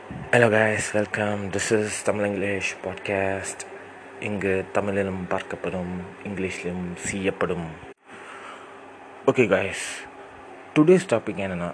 hello guys welcome this is Tamil English podcast இங்கு தமிழிலும் பார்க்கப்படும் இங்கிலீஷ்லையும் செய்யப்படும் ஓகே guys டுடேஸ் டாபிக் என்னென்னா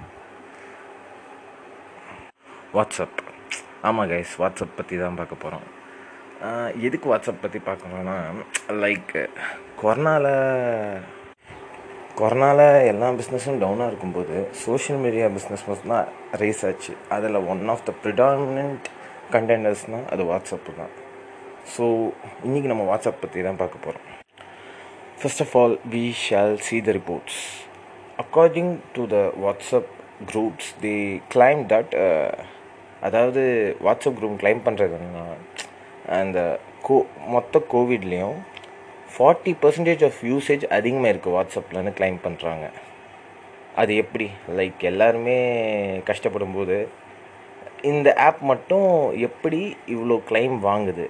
வாட்ஸ்அப் ஆமாம் கைஸ் வாட்ஸ்அப் பற்றி தான் பார்க்க போகிறோம் எதுக்கு வாட்ஸ்அப் பற்றி பார்க்கணுன்னா லைக் கொரோனாவில் கொரோனாவில் எல்லா பிஸ்னஸும் டவுனாக இருக்கும்போது சோஷியல் மீடியா பிஸ்னஸ் மட்டும்தான் ரேஸ் ஆச்சு அதில் ஒன் ஆஃப் த ப்ரிடாமினன்ட் கண்டெண்டர்ஸ்னால் அது வாட்ஸ்அப்பு தான் ஸோ இன்றைக்கி நம்ம வாட்ஸ்அப் பற்றி தான் பார்க்க போகிறோம் first of all we shall see the reports according to the WhatsApp groups the claim that அதாவது வாட்ஸ்அப் குரூப் கிளைம் பண்ணுறதுன்னா அந்த கோ மொத்த கோவிட்லேயும் ஃபார்ட்டி பர்சன்டேஜ் ஆஃப் யூசேஜ் அதிகமாக இருக்குது வாட்ஸ்அப்லன்னு கிளைம் பண்ணுறாங்க அது எப்படி லைக் எல்லாருமே கஷ்டப்படும் போது இந்த ஆப் மட்டும் எப்படி இவ்வளோ கிளைம் வாங்குது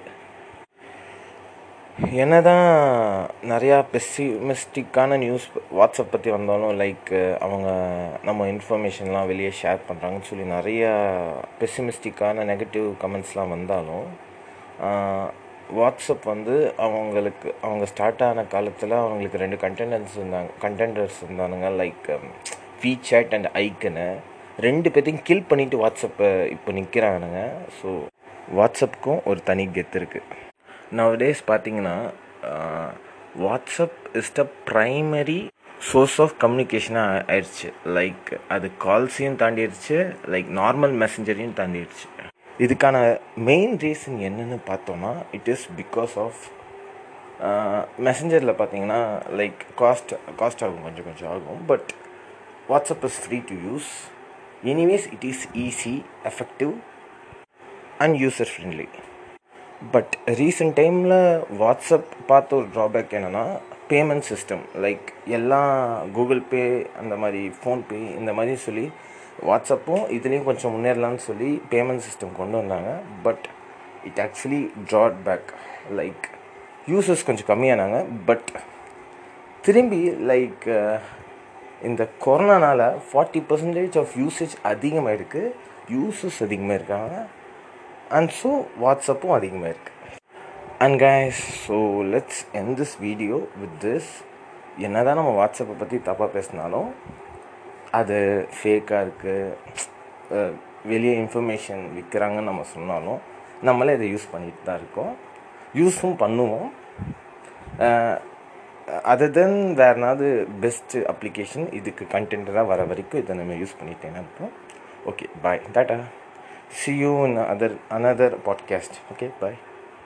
என்ன தான் நிறையா பெசிமிஸ்டிக்கான நியூஸ் வாட்ஸ்அப் பற்றி வந்தாலும் லைக் அவங்க நம்ம இன்ஃபர்மேஷன்லாம் வெளியே ஷேர் பண்ணுறாங்கன்னு சொல்லி நிறையா பெசிமிஸ்டிக்கான நெகட்டிவ் கமெண்ட்ஸ்லாம் வந்தாலும் வாட்ஸ்அப் வந்து அவங்களுக்கு அவங்க ஸ்டார்ட் ஆன காலத்தில் அவங்களுக்கு ரெண்டு கண்டெண்டர்ஸ் இருந்தாங்க கண்டெண்டர்ஸ் இருந்தானுங்க லைக் வி சேட் அண்ட் ஐக்குன்னு ரெண்டு பேர்த்தையும் கில் பண்ணிவிட்டு வாட்ஸ்அப்பை இப்போ நிற்கிறானுங்க ஸோ வாட்ஸ்அப்புக்கும் ஒரு தனி கெத்து இருக்குது நவடேஸ் பார்த்தீங்கன்னா WhatsApp is the primary source of கம்யூனிகேஷனாக ஆயிடுச்சு லைக் அது கால்ஸையும் தாண்டிடுச்சு லைக் நார்மல் மெசஞ்சரையும் தாண்டிடுச்சு இதுக்கான மெயின் ரீசன் என்னன்னு பார்த்தோன்னா இட் இஸ் பிகாஸ் ஆஃப் மெசஞ்சரில் பார்த்தீங்கன்னா லைக் காஸ்ட் காஸ்ட் ஆகும் கொஞ்சம் கொஞ்சம் ஆகும் but WhatsApp is free to use anyways it is easy effective and user friendly but recent டைமில் வாட்ஸ்அப் பார்த்த ஒரு ட்ராபேக் என்னென்னா பேமெண்ட் சிஸ்டம் லைக் எல்லாம் கூகுள் பே அந்த மாதிரி ஃபோன்பே இந்த மாதிரி சொல்லி வாட்ஸ்அப்பும் இதுலேயும் கொஞ்சம் முன்னேறலான்னு சொல்லி பேமெண்ட் சிஸ்டம் கொண்டு வந்தாங்க but it actually drawback like users கொஞ்சம் கம்மியானாங்க பட் திரும்பி லைக் இந்த கொரோனானால் ஃபார்ட்டி பர்சன்டேஜ் ஆஃப் யூசேஜ் அதிகமாக இருக்குது யூசர்ஸ் அதிகமாக இருக்காங்க அண்ட் ஸோ வாட்ஸ்அப்பும் அதிகமாக இருக்குது and guys so let's end this video with this என்ன தான் நம்ம வாட்ஸ்அப்பை பற்றி தப்பாக பேசினாலும் அது ஃபேக்காக இருக்குது வெளியே இன்ஃபர்மேஷன் விற்கிறாங்கன்னு நம்ம சொன்னாலும் நம்மளே இதை யூஸ் பண்ணிட்டு தான் இருக்கோம் யூஸும் பண்ணுவோம் அதர் தென் வேறுனாவது பெஸ்ட்டு அப்ளிகேஷன் இதுக்கு கண்டென்ட்டாக வர வரைக்கும் இதை நம்ம யூஸ் பண்ணிட்டேன்னு இருப்போம் okay bye tata see you in other another podcast okay bye